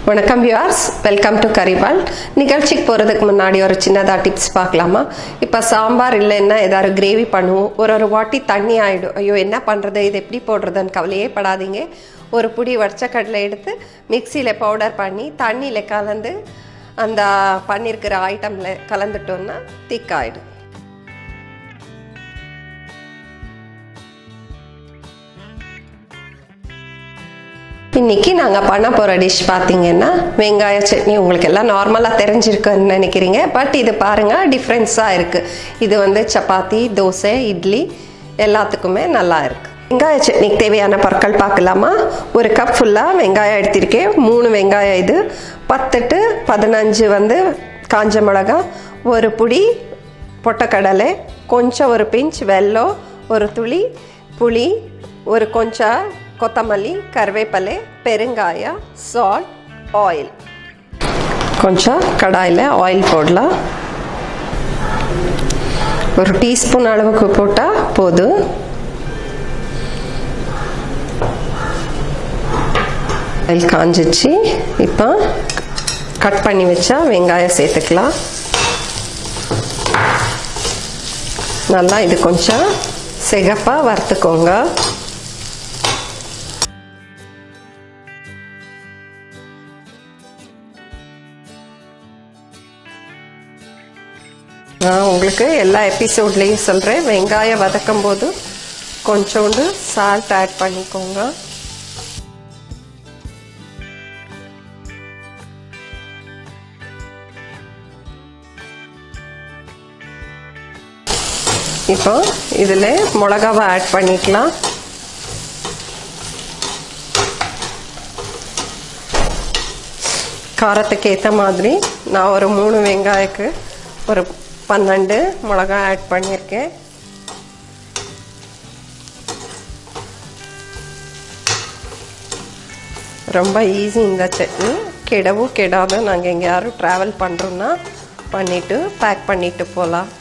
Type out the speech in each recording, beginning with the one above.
வணக்கம் viewers welcome to கரிவால் நிகழ்ச்சிக்கு போகிறதுக்கு முன்னாடி ஒரு சின்னதாக டிப்ஸ் பார்க்கலாமா இப்போ சாம்பார் இல்லைன்னா ஏதாவது கிரேவி பண்ணுவோம் ஒரு ஒரு வாட்டி தண்ணி ஆகிடும் ஐயோ என்ன பண்ணுறது இது எப்படி போடுறதுன்னு கவலையே படாதீங்க ஒரு புடி வடிச்ச கடலை எடுத்து மிக்சியில் பவுடர் பண்ணி தண்ணியில் கலந்து அந்த பண்ணியிருக்கிற ஐட்டமில் கலந்துட்டோன்னா திக்காயிடும் இன்னைக்கு நாங்கள் பண்ண போகிற டிஷ் பார்த்தீங்கன்னா வெங்காய சட்னி உங்களுக்கு எல்லாம் நார்மலாக தெரிஞ்சிருக்குன்னு நினைக்கிறீங்க பட் இது பாருங்கள் டிஃப்ரென்ஸாக இருக்குது இது வந்து சப்பாத்தி தோசை இட்லி எல்லாத்துக்குமே நல்லா இருக்குது வெங்காய சட்னிக்கு தேவையான பொருட்கள் பார்க்கலாமா ஒரு கப் ஃபுல்லாக வெங்காயம் எடுத்திருக்கேன் மூணு வெங்காயம் இது பத்து டு பதினஞ்சு வந்து காஞ்ச மிளகா ஒரு புடி பொட்டக்கடலை கொஞ்சம் ஒரு பிஞ்ச் வெல்லம் ஒரு துளி புளி ஒரு கொஞ்சம் கொத்தமல்லி கருவேப்பிலை பெருங்காயம் சால்ட் ஆயில் கொஞ்சம் கடாயில் ஆயில் போடலாம் ஒரு டீஸ்பூன் அளவுக்கு போட்டால் போதும் ஆயில் காஞ்சிச்சு இப்போ கட் பண்ணி வச்சா வெங்காயம் சேர்த்துக்கலாம் நல்லா இது கொஞ்சம் சிகப்பாக வறுத்துக்கோங்க நான் உங்களுக்கு எல்லா எபிசோட்லேயும் சொல்கிறேன் வெங்காயம் வதக்கும் போது கொஞ்சோண்டு சால்ட் ஆட் பண்ணிக்கோங்க இப்போ இதில் மிளகாவை ஆட் பண்ணிக்கலாம் காரத்துக்கு ஏற்ற மாதிரி நான் ஒரு மூணு வெங்காயக்கு ஒரு பன்னெண்டு மிளகா ஆட் பண்ணியிருக்கேன் ரொம்ப ஈஸி இந்த சட்னி கெடவும் கெடாத நாங்கள் எங்கே யாரும் ட்ராவல் பண்ணுறோன்னா பண்ணிவிட்டு பேக் பண்ணிட்டு போகலாம்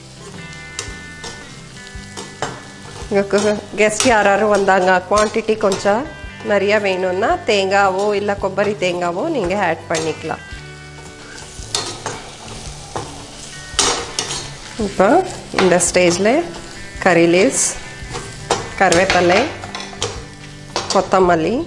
கெஸ்ட் யாராரும் வந்தாங்க குவான்டிட்டி கொஞ்சம் நிறையா வேணும்னா தேங்காவோ இல்லை கொಬ್ಬರಿ தேங்காவோ நீங்கள் ஆட் பண்ணிக்கலாம் இப்போ இந்த ஸ்டேஜில் கறி லீவ்ஸ் கருவேப்பிலை கொத்தமல்லி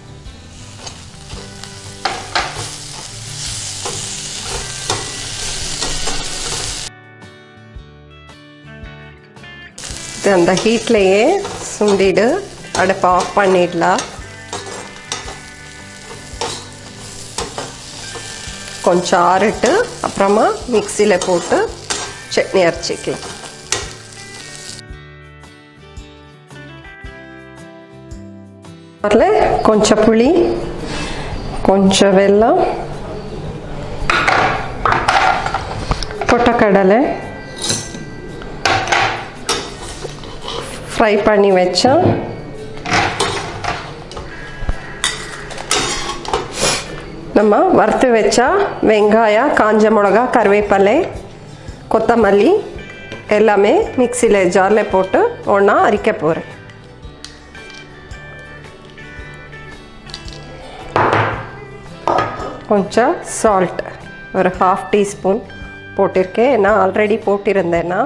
இது அந்த ஹீட்லேயே சுண்டிடு அடுப்பை ஆஃப் பண்ணிடலாம் கொஞ்சம் ஆறிட்டு அப்புறமா மிக்சியில் போட்டு சட்னி அரைச்சிக்கலாம் அதில் கொஞ்சம் புளி கொஞ்சம் வெல்லம் பொட்டக்கடலை ஃப்ரை பண்ணி வச்சா நம்ம வறுத்து வச்சா வெங்காயம் காஞ்ச மிளகா கருவேப்பிலை கொத்தமல்லி எல்லாமே மிக்சியில் ஜாரில் போட்டு ஒன்றா அரிக்க போகிறேன் கொஞ்சம் சால்ட் ஒரு ஹாஃப் டீஸ்பூன் போட்டிருக்கேன் நான் ஆல்ரெடி போட்டிருந்தேன்னா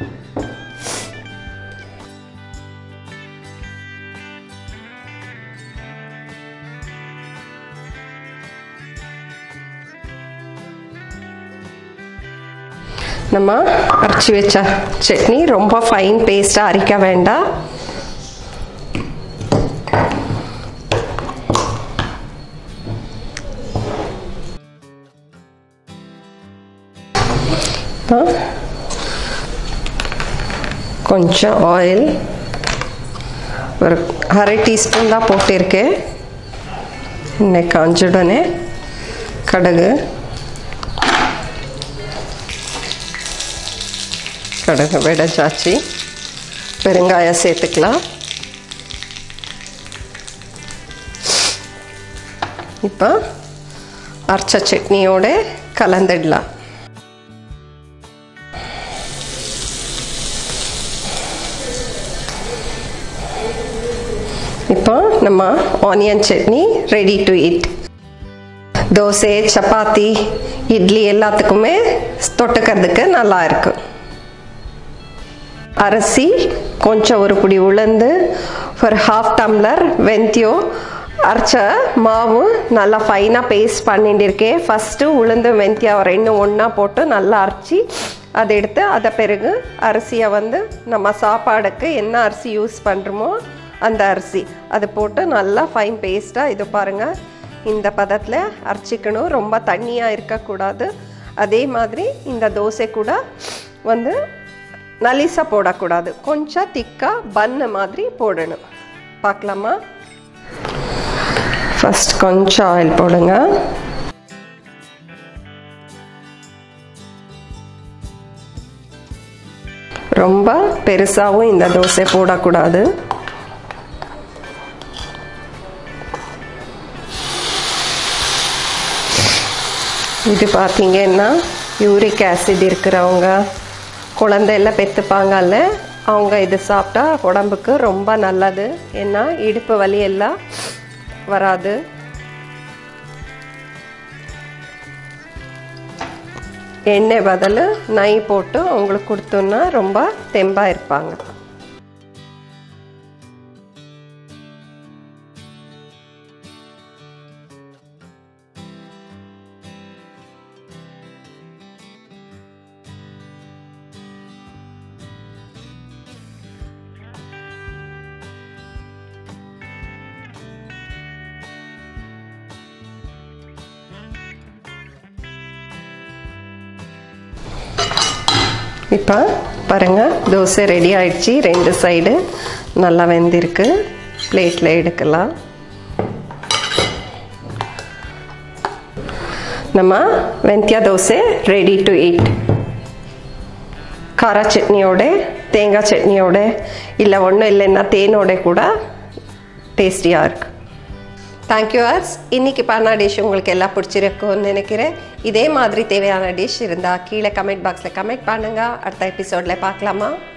நம்ம அரைச்சி வச்ச சட்னி ரொம்ப ஃபைன் பேஸ்ட்டாக அரைக்க வேண்டாம் கொஞ்சம் ஆயில் ஒரு அரை டீஸ்பூன் தான் போட்டிருக்கேன் இன்னைக்கு காஞ்சுடனே கடுகு கடுகு வெடைச்சாச்சு பெருங்காயம் சேர்த்துக்கலாம் இப்போ அரைச்ச சட்னியோட கலந்துடலாம் இப்போ நம்ம onion chutney ready to eat dosa chapati idli எல்லாத்துக்குமே தொட்டுக்கிறதுக்கு நல்லா இருக்கு அரிசி கொஞ்சம் ஒரு பிடி உளுந்து ஒரு ஹாஃப் டம்ளர் வெந்தயம் அரைச்ச மாவு நல்லா ஃபைனாக பேஸ்ட் பண்ணிட்டு இருக்கேன் ஃபஸ்ட்டு உளுந்து வெந்தயம் ரெண்டும் ஒன்றா போட்டு நல்லா அரைச்சி அதை எடுத்து அதை பிறகு அரிசியை வந்து நம்ம சாப்பாடுக்கு என்ன அரிசி யூஸ் பண்ணுறோமோ அந்த அரிசி அது போட்டு நல்லா ஃபைன் பேஸ்ட்டாக இது பாருங்கள் இந்த பதத்தில் அரைச்சிக்கணும் ரொம்ப தண்ணியாக இருக்கக்கூடாது அதே மாதிரி இந்த தோசை கூட வந்து நலிசா போடக்கூடாது கொஞ்சம் திக்காக பன்னு மாதிரி போடணும் பார்க்கலாமா ஃபஸ்ட் கொஞ்சம் ஆயில் போடுங்க ரொம்ப பெருசாகவும் இந்த தோசை போடக்கூடாது இது பார்த்தீங்கன்னா யூரிக் ஆசிட் இருக்கிறவங்க குழந்தையெல்லாம் பெற்றுப்பாங்கல்ல அவங்க இது சாப்பிட்டா உடம்புக்கு ரொம்ப நல்லது ஏன்னா இடுப்பு வலி எல்லாம் வராது எண்ணெய் பதில் நெய் போட்டு அவங்களுக்கு கொடுத்தோன்னா ரொம்ப தெம்பாக இருப்பாங்க இப்போ பாருங்கள் தோசை ரெடி ஆயிடுச்சு ரெண்டு சைடு நல்லா வெந்திருக்கு பிளேட்டில் எடுக்கலாம் நம்ம வெந்தியா தோசை ரெடி டு eat ಖಾರ ಚಟ್ನಿಯೋಡೆ தேங்காய் சட்னியோட இல்லை ஒன்றும் இல்லைன்னா தேனோட கூட டேஸ்டியாக இருக்கு தேங்க்யூ ஆர்ஸ் இன்னைக்கு பண்ண டிஷ் உங்களுக்கு எல்லாம் பிடிச்சிருக்கும்னு நினைக்கிறேன் இதே மாதிரி தேவையான டிஷ் இருந்தால் கீழே கமெண்ட் பாக்ஸில் கமெண்ட் பண்ணுங்கள் அடுத்த எபிசோடில் பார்க்கலாமா